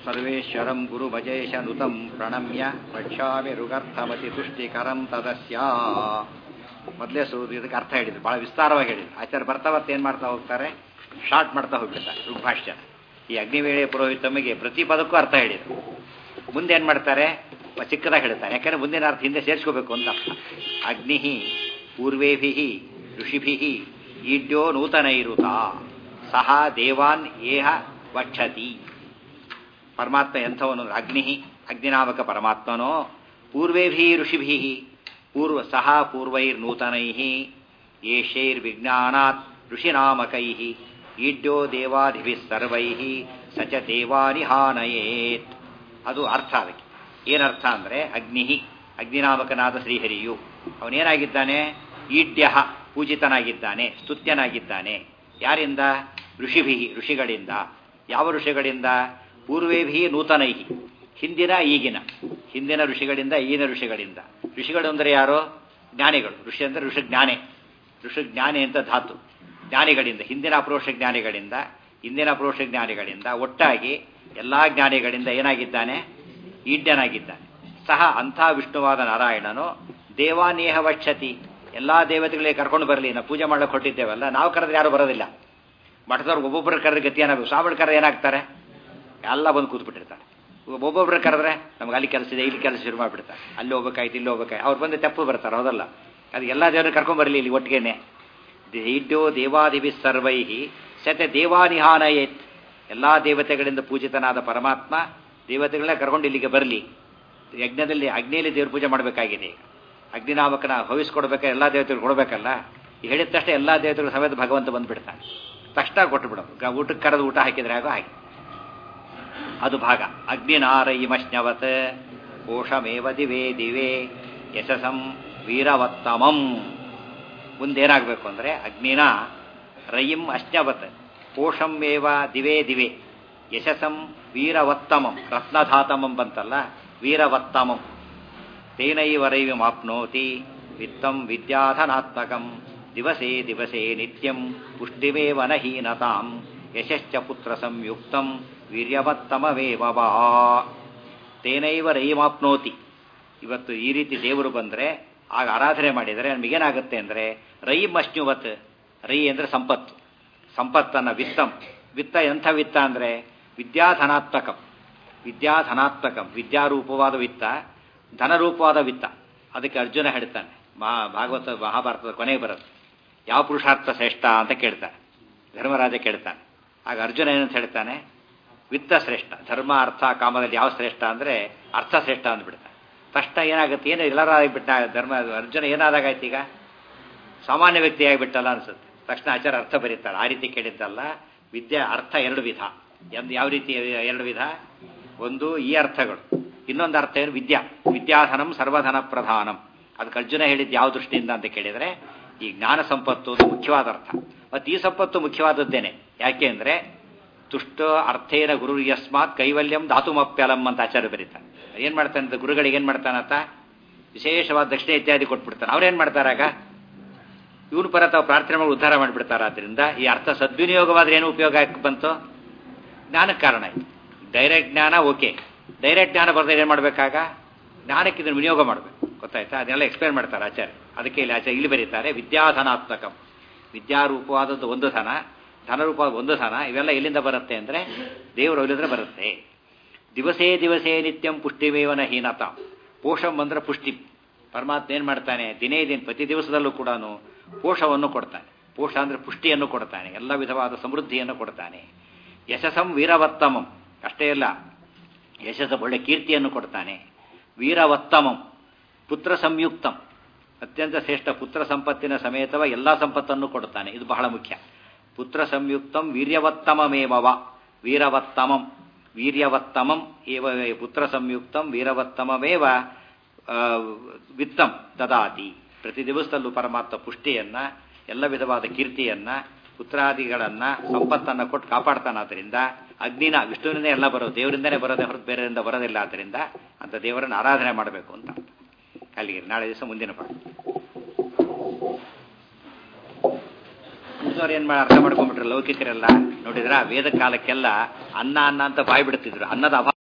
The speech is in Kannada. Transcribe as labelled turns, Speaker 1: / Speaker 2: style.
Speaker 1: ಸರ್ವೇಶ್ವರಂ ಗುರುಭಜೇಶನುತಂ ಪ್ರಣಮ್ಯ ವಕ್ಷ್ಯಾಮಿ ಋಗರ್ಥಮತಿ ತುಷ್ಟಿಕರಂ ತದಸ್ಯ ಮೊದಲೇ ಸು ಇದಕ್ಕೆ ಅರ್ಥ ಹೇಳಿದ್ರು ಭಾಳ ವಿಸ್ತಾರವಾಗಿ ಹೇಳಿದ್ರು ಆಚಾರ್ಯ ಬರ್ತಾ ಬರ್ತಾ ಏನು ಮಾಡ್ತಾ ಹೋಗ್ತಾರೆ ಶಾರ್ಟ್ ಮಾಡ್ತಾ ಹೋಗ್ಬಿಡ್ತಾರೆ ಋಗ್ಭಾಷ್ಯ ಈ ಅಗ್ನಿವೇಳೆ ಪುರೋಹಿತಮ್ಮಿಗೆ ಪ್ರತಿ ಪದಕ್ಕೂ ಅರ್ಥ ಹೇಳಿದ್ರು ಮುಂದೆ ಏನು ಮಾಡ್ತಾರೆ ಚಿಕ್ಕದಾಗಿ ಹೇಳ್ತಾರೆ ಯಾಕಂದ್ರೆ ಮುಂದಿನ ಅರ್ಥ ಹಿಂದೆ ಸೇರಿಸ್ಕೋಬೇಕು ಅಂತ ಅರ್ಥ ಅಗ್ನಿ ಪೂರ್ವೇಭಿ ಋಷಿಭಿ ಈಡ್ಯೋ ನೂತನೈರುತ ಸಹ ದೇವಾನ್ ಏಹ ವಕ್ಷತಿ ಪರಮಾತ್ಮ ಎಂಥವನು ಅಂದ್ರೆ ಅಗ್ನಿ ಅಗ್ನಿನಾಮಕ ಪರಮಾತ್ಮನೋ ಪೂರ್ವೇಭಿ ಋಷಿಭಿ ಪೂರ್ವ ಸಹ ಪೂರ್ವೈರ್ನೂತನೈ ಏಷೈರ್ವಿಜ್ಞಾನಾತ್ ಋಷಿನಾಮಕೈ ಈಡ್ಯೋ ದೇವಾದಿಭಿ ಸರ್ವೈ ಸ ಚ ದೇವಾನಿಹಾನಯೇತ್ ಅದು ಅರ್ಥ ಅದಕ್ಕೆ ಏನರ್ಥ ಅಂದರೆ ಅಗ್ನಿ ಅಗ್ನಿನಾಮಕನಾದ ಶ್ರೀಹರಿಯು ಅವನೇನಾಗಿದ್ದಾನೆ ಈಡ್ಯ ಪೂಜಿತನಾಗಿದ್ದಾನೆ ಸ್ತುತ್ಯನಾಗಿದ್ದಾನೆ ಯಾರಿಂದ ಋಷಿಭಿ ಋಷಿಗಳಿಂದ ಯಾವ ಋಷಿಗಳಿಂದ ಪೂರ್ವೇಭಿ ನೂತನೈ ಹಿಂದಿನ ಈಗಿನ ಹಿಂದಿನ ಋಷಿಗಳಿಂದ ಈಗಿನ ಋಷಿಗಳಿಂದ ಋಷಿಗಳು ಅಂದರೆ ಯಾರು ಜ್ಞಾನಿಗಳು ಋಷಿ ಅಂದರೆ ಋಷಿ ಜ್ಞಾನೆ ಋಷಿ ಜ್ಞಾನಿ ಅಂತ ಧಾತು ಜ್ಞಾನಿಗಳಿಂದ ಹಿಂದಿನ ಅಪ್ರೋಷ ಜ್ಞಾನಿಗಳಿಂದ ಹಿಂದಿನ ಅಪ್ರೋಷ ಜ್ಞಾನಿಗಳಿಂದ ಒಟ್ಟಾಗಿ ಎಲ್ಲ ಜ್ಞಾನಿಗಳಿಂದ ಏನಾಗಿದ್ದಾನೆ ಈಡ್ಯನಾಗಿದ್ದಾನೆ ಸಹ ಅಂಥ ವಿಷ್ಣುವಾದ ನಾರಾಯಣನು ದೇವಾನೇಹ ವಕ್ಷತಿ ಎಲ್ಲ ದೇವತೆಗಳಿಗೆ ಕರ್ಕೊಂಡು ಬರಲಿ ನಾವು ಪೂಜೆ ಮಾಡಕ್ಕೆ ಕೊಟ್ಟಿದ್ದೇವಲ್ಲ ನಾವು ಕರೆದ್ರೆ ಯಾರು ಬರೋದಿಲ್ಲ ಮಠದವ್ರು ಒಬ್ಬೊಬ್ಬರು ಕರೆದ್ರೆ ಗತಿ ಏನಾಗಬೇಕು ಸ್ವಾಮಿಗಳು ಕರೆದ್ರೆ ಏನಾಗ್ತಾರೆ ಎಲ್ಲ ಬಂದು ಕೂತ್ಬಿಟ್ಟಿರ್ತಾರೆ ಒಬ್ಬೊಬ್ರು ಕರೆದ್ರೆ ನಮ್ಗೆ ಅಲ್ಲಿ ಕೆಲಸ ಇದೆ ಇಲ್ಲಿ ಕೆಲಸ ಶುರು ಮಾಡಿಬಿಡ್ತಾರೆ ಅಲ್ಲಿ ಹೋಗ್ಬೇಕಾಯ್ತು ಇಲ್ಲಿ ಹೋಗ್ಬೇಕಾಯ್ತು ಅವ್ರು ಬಂದು ತೆಪ್ಪು ಬರ್ತಾರೆ ಹೌದಲ್ಲ ಅದು ಎಲ್ಲ ದೇವರನ್ನು ಕರ್ಕೊಂಬರಲಿ ಇಲ್ಲಿ ಒಟ್ಟಿಗೆನೆ ಇಡ್ಯೋ ದೇವಾದಿಭಿ ಸರ್ವೈ ಸತೆ ದೇವಾನಿಹಾನಯೇತ್ ಎಲ್ಲ ದೇವತೆಗಳಿಂದ ಪೂಜಿತನಾದ ಪರಮಾತ್ಮ ದೇವತೆಗಳನ್ನ ಕರ್ಕೊಂಡು ಇಲ್ಲಿಗೆ ಬರಲಿ ಯಜ್ಞದಲ್ಲಿ ಅಗ್ನಿಯಲ್ಲಿ ದೇವ್ರ ಪೂಜೆ ಮಾಡಬೇಕಾಗಿದೆ ಈಗ ಅಗ್ನಿನಾಮಕನ ಹವಿಸ್ಕೊಡ್ಬೇಕಾದ್ರೆ ಎಲ್ಲ ದೇವತೆಗಳು ಕೊಡಬೇಕಲ್ಲ ಈ ಹೇಳಿದ ತಕ್ಷಣ ಎಲ್ಲ ದೇವತೆಗಳು ಸಮೇತ ಭಗವಂತ ಬಂದ್ಬಿಡ್ತಾನೆ ತಕ್ಷಣ ಕೊಟ್ಟು ಬಿಡೋದು ಊಟಕ್ಕೆ ಕರೆದು ಊಟ ಹಾಕಿದ್ರೆ ಆಗೋ ಹಾಗೆ ಅದು ಭಾಗ ಅಗ್ನಿನಾರಯಿಮಶ್ನವತ್ ಕೋಶಮೇವ ದಿವೇ ದಿವೇ ಯಶಸಂ ವೀರವತ್ತಮಂ ಮುಂದೇನಾಗಬೇಕು ಅಂದರೆ ಅಗ್ನಿನ ರಯಿಂ ಅಶ್ನವತ್ ಕೋಶಮೇವ ದಿವೇ ದಿವೇ ಯಶಸಂ ವೀರವತ್ತಮಂ ರತ್ನಧಾತಮಂ ಬಂತಲ್ಲ ವೀರವತ್ತಮಂ ತೇನೈವ ರೈವಿಮಾಪ್ನೋತಿ ವಿತ್ತಂ ವಿದ್ಯಾಧನಾತ್ಮಕಂ ದಿವಸೇ ದಿವಸೇ ನಿತ್ಯಂ ಪುಷ್ಟಿಮೇವ ನಹೀನತಾಂ ಯಶಶ್ಚ ಪುತ್ರ ಸಂಯುಕ್ತಂ ವೀರ್ಯವತ್ತಮವೇವ ವಾ ತೇನೈವ ರೈಮಾಪ್ನೋತಿ ಇವತ್ತು ಈ ರೀತಿ ದೇವರು ಬಂದರೆ ಆಗ ಆರಾಧನೆ ಮಾಡಿದರೆ ನಮಗೇನಾಗುತ್ತೆ ಅಂದರೆ ರೈ ಮಶ್ನುವತ್ ರೈ ಅಂದರೆ ಸಂಪತ್ತು ಸಂಪತ್ತನ್ನು ವಿತ್ತಂ ವಿತ್ತ ಎಂಥ ವಿತ್ತ ಅಂದರೆ ವಿದ್ಯಾಧನಾತ್ಮಕಂ ವಿದ್ಯಾಧನಾತ್ಮಕಂ ವಿದ್ಯಾರೂಪವಾದ ವಿತ್ತ ಧನರೂಪವಾದ ವಿತ್ತ ಅದಕ್ಕೆ ಅರ್ಜುನ ಹೇಳ್ತಾನೆ ಮಹಾ ಭಾಗವತ ಮಹಾಭಾರತದ ಕೊನೆಗೆ ಬರುತ್ತೆ ಯಾವ ಪುರುಷಾರ್ಥ ಶ್ರೇಷ್ಠ ಅಂತ ಕೇಳ್ತಾನೆ ಧರ್ಮರಾಜ ಕೇಳ್ತಾನೆ ಆಗ ಅರ್ಜುನ ಏನಂತ ಹೇಳ್ತಾನೆ ವಿತ್ತ ಶ್ರೇಷ್ಠ ಧರ್ಮ ಅರ್ಥ ಕಾಮದಲ್ಲಿ ಯಾವ ಶ್ರೇಷ್ಠ ಅಂದರೆ ಅರ್ಥ ಶ್ರೇಷ್ಠ ಅಂದ್ಬಿಡ್ತಾನೆ ತಕ್ಷಣ ಏನಾಗುತ್ತೆ ಏನು ಎಲ್ಲರಾಗಿಬಿಟ್ಟ ಧರ್ಮ ಅರ್ಜುನ ಏನಾದಾಗಾಯ್ತು ಈಗ ಸಾಮಾನ್ಯ ವ್ಯಕ್ತಿ ಆಗಿಬಿಟ್ಟಲ್ಲ ಅನ್ಸುತ್ತೆ ತಕ್ಷಣ ಆಚಾರ ಅರ್ಥ ಬರೀತಾರೆ ಆ ರೀತಿ ಕೇಳಿದ್ದಲ್ಲ ವಿದ್ಯೆ ಅರ್ಥ ಎರಡು ವಿಧ ಎಂದು ಯಾವ ರೀತಿ ಎರಡು ವಿಧ ಒಂದು ಈ ಅರ್ಥಗಳು ಇನ್ನೊಂದು ಅರ್ಥ ಏನು ವಿದ್ಯಾ ವಿದ್ಯಾಧನಂ ಸರ್ವಧನ ಪ್ರಧಾನಂ ಅದಕ್ಕೆ ಅರ್ಜುನ ಹೇಳಿದ್ದು ಯಾವ ದೃಷ್ಟಿಯಿಂದ ಅಂತ ಕೇಳಿದರೆ ಈ ಜ್ಞಾನ ಸಂಪತ್ತು ಒಂದು ಮುಖ್ಯವಾದ ಅರ್ಥ ಮತ್ತು ಈ ಸಂಪತ್ತು ಮುಖ್ಯವಾದದ್ದೇನೆ ಯಾಕೆ ಅಂದರೆ ತುಷ್ಟ ಅರ್ಥೇನ ಗುರು ಯಸ್ಮಾತ್ ಕೈವಲ್ಯಂ ಧಾತುಮಪ್ಯಲಂ ಅಂತ ಆಚಾರ್ಯ ಬರೀತಾನೆ ಏನು ಮಾಡ್ತಾನೆ ಗುರುಗಳಿಗೆ ಏನು ಮಾಡ್ತಾನಂತ ವಿಶೇಷವಾದ ದಕ್ಷಿಣ ಇತ್ಯಾದಿ ಕೊಟ್ಬಿಡ್ತಾನೆ ಅವ್ರೇನು ಮಾಡ್ತಾರಾಗ ಇವನು ಪರ ತಾವು ಪ್ರಾರ್ಥನೆ ಮಾಡಿ ಉದ್ಧಾರ ಮಾಡಿಬಿಡ್ತಾರ ಆದ್ದರಿಂದ ಈ ಅರ್ಥ ಸದ್ವಿನಿಯೋಗವಾದ್ರೆ ಏನು ಉಪಯೋಗ ಬಂತು ಜ್ಞಾನಕ್ಕೆ ಕಾರಣ ಆಯ್ತು ಡೈರೆಕ್ಟ್ ಜ್ಞಾನ ಓಕೆ ಡೈರೆಕ್ಟ್ ಜ್ಞಾನ ಬರ್ದಾಗ ಏನು ಮಾಡಬೇಕಾಗ ಜ್ಞಾನಕ್ಕೆ ಇದನ್ನು ವಿನಿಯೋಗ ಮಾಡಬೇಕು ಗೊತ್ತಾಯ್ತಾ ಅದನ್ನೆಲ್ಲ ಎಕ್ಸ್ಪ್ಲೇನ್ ಮಾಡ್ತಾರೆ ಆಚಾರ್ಯ ಅದಕ್ಕೆ ಇಲ್ಲಿ ಆಚಾರ್ಯ ಇಲ್ಲಿ ಬರೀತಾರೆ ವಿದ್ಯಾಧನಾತ್ಮಕಂ ವಿದ್ಯಾರೂಪವಾದದ್ದು ಒಂದು ಧನ ಧನರೂಪವಾದ ಒಂದು ಧನ ಇವೆಲ್ಲ ಎಲ್ಲಿಂದ ಬರುತ್ತೆ ಅಂದರೆ ದೇವರು ಒಲಿದ್ರೆ ಬರುತ್ತೆ ದಿವಸೇ ದಿವಸೇ ನಿತ್ಯಂ ಪುಷ್ಟಿಮೇವನ ಹೀನತ ಪೋಷಂ ಅಂದ್ರೆ ಪುಷ್ಟಿ ಪರಮಾತ್ಮ ಏನು ಮಾಡ್ತಾನೆ ದಿನೇ ದಿನ ಪ್ರತಿ ದಿವಸದಲ್ಲೂ ಕೂಡ ಪೋಷವನ್ನು ಕೊಡ್ತಾನೆ ಪೋಷ ಅಂದರೆ ಪುಷ್ಟಿಯನ್ನು ಕೊಡ್ತಾನೆ ಎಲ್ಲ ವಿಧವಾದ ಸಮೃದ್ಧಿಯನ್ನು ಕೊಡ್ತಾನೆ ಯಶಸಂ ವೀರವತ್ತಮಂ ಅಷ್ಟೇ ಅಲ್ಲ ಯಶಸ್ಸ ಒಳ್ಳೆ ಕೀರ್ತಿಯನ್ನು ಕೊಡ್ತಾನೆ ವೀರವತ್ತಮಂ ಪುತ್ರ ಸಂಯುಕ್ತಂ ಅತ್ಯಂತ ಶ್ರೇಷ್ಠ ಪುತ್ರ ಸಂಪತ್ತಿನ ಸಮೇತವ ಎಲ್ಲ ಸಂಪತ್ತನ್ನು ಕೊಡ್ತಾನೆ ಇದು ಬಹಳ ಮುಖ್ಯ ಪುತ್ರ ಸಂಯುಕ್ತಂ ವೀರ್ಯವತ್ತಮಮೇವ ವೀರವತ್ತಮಂ ವೀರ್ಯವತ್ತಮಂ ಏವ ಪುತ್ರ ಸಂಯುಕ್ತಂ ವೀರವತ್ತಮಮೇವ ವಿತ್ತಂ ದದಾತಿ ಪ್ರತಿ ದಿವಸದಲ್ಲೂ ಪರಮಾತ್ಮ ಪುಷ್ಟಿಯನ್ನ ಎಲ್ಲ ವಿಧವಾದ ಕೀರ್ತಿಯನ್ನ ಪುತ್ರಾದಿಗಳನ್ನ ಸಂಪತ್ತನ್ನು ಕೊಟ್ಟು ಕಾಪಾಡ್ತಾನಾದ್ರಿಂದ ಅಗ್ನಿನ ವಿಷ್ಣುವಿನಿಂದ ಎಲ್ಲ ಬರೋದು ದೇವರಿಂದನೇ ಬರೋದೇ ಹೊರತು ಬೇರೆಯಿಂದ ಬರೋದಿಲ್ಲ ಆದ್ದರಿಂದ ಅಂತ ದೇವರನ್ನು ಆರಾಧನೆ ಮಾಡಬೇಕು ಅಂತ ಅಲ್ಲಿಗೆ ನಾಳೆ ದಿವಸ ಮುಂದಿನ ಪಾಠ ಉಳಿದವ್ರು ಏನ್ ಮಾಡಿ ಅರ್ಥ ಮಾಡ್ಕೊಂಡ್ಬಿಟ್ರೆ ಲೌಕಿಕರೆಲ್ಲ ನೋಡಿದ್ರ ವೇದ ಕಾಲಕ್ಕೆಲ್ಲ ಅನ್ನ ಅನ್ನ ಅಂತ ಬಾಯಿ ಬಿಡ್ತಿದ್ರು ಅನ್ನದ ಅಭಾವ